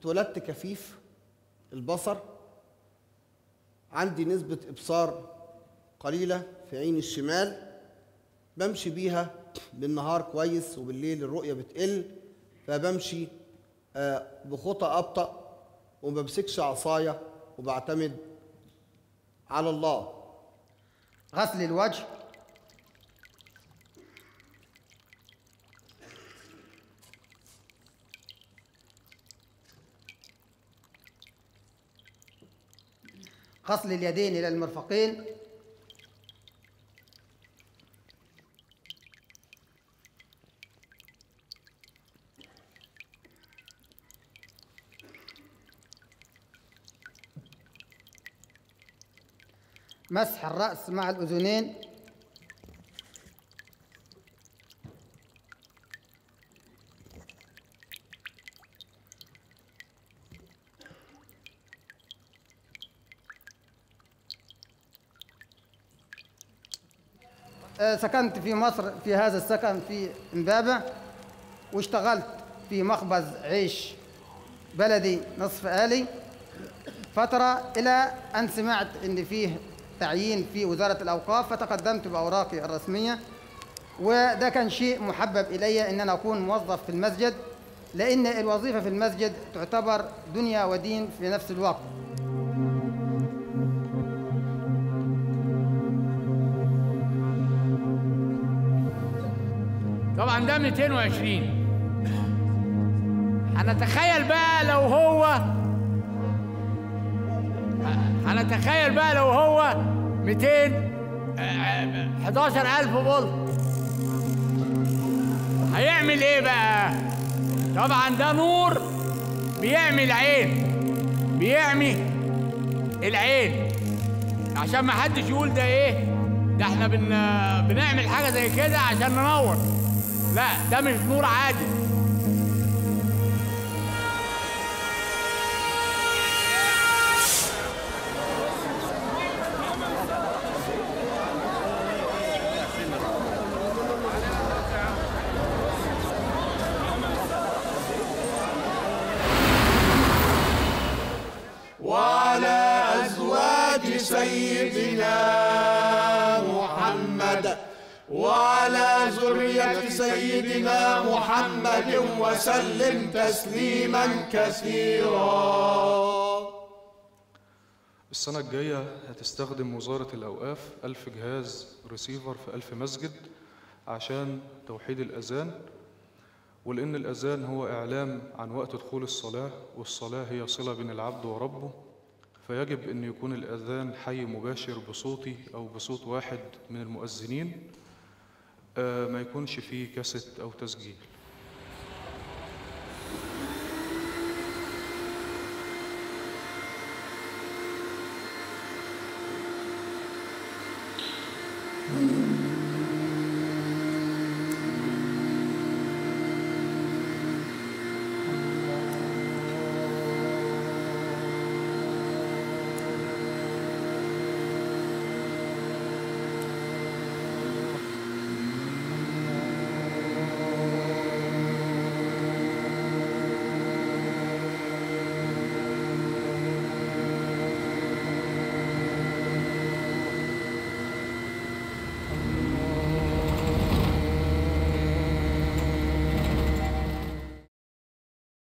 اتولدت كفيف البصر عندي نسبة إبصار قليلة في عيني الشمال بمشي بيها بالنهار كويس وبالليل الرؤية بتقل فبمشي آه، بخطى أبطأ وما بمسكش عصاية وبعتمد على الله غسل الوجه غسل اليدين إلى المرفقين مسح الرأس مع الأذنين آه، سكنت في مصر في هذا السكن في امبابة واشتغلت في مخبز عيش بلدي نصف آلي فترة إلى أن سمعت إن فيه تعيين في وزارة الأوقاف فتقدمت بأوراقي الرسمية وده كان شيء محبب إلي إن أنا أكون موظف في المسجد لأن الوظيفة في المسجد تعتبر دنيا ودين في نفس الوقت طبعا ده 220 هنتخيل بقى لو هو هنتخيل بقى لو هو 200 آه، 11000 فولت هيعمل ايه بقى طبعا ده نور بيعمل عين بيعمي العين عشان ما حدش يقول ده ايه ده احنا بن... بنعمل حاجه زي كده عشان ننور لا ده مش نور عادي وعلى أزواج سيدنا محمد وعلى ذرية سيدنا محمد وسلم تسليما كثيرا السنة الجاية هتستخدم وزارة الأوقاف ألف جهاز ريسيفر في ألف مسجد عشان توحيد الأذان ولأن الأذان هو إعلام عن وقت دخول الصلاة والصلاة هي صلة بين العبد وربه فيجب أن يكون الأذان حي مباشر بصوتي أو بصوت واحد من المؤذنين آه، ما يكونش فيه كاسيت أو تسجيل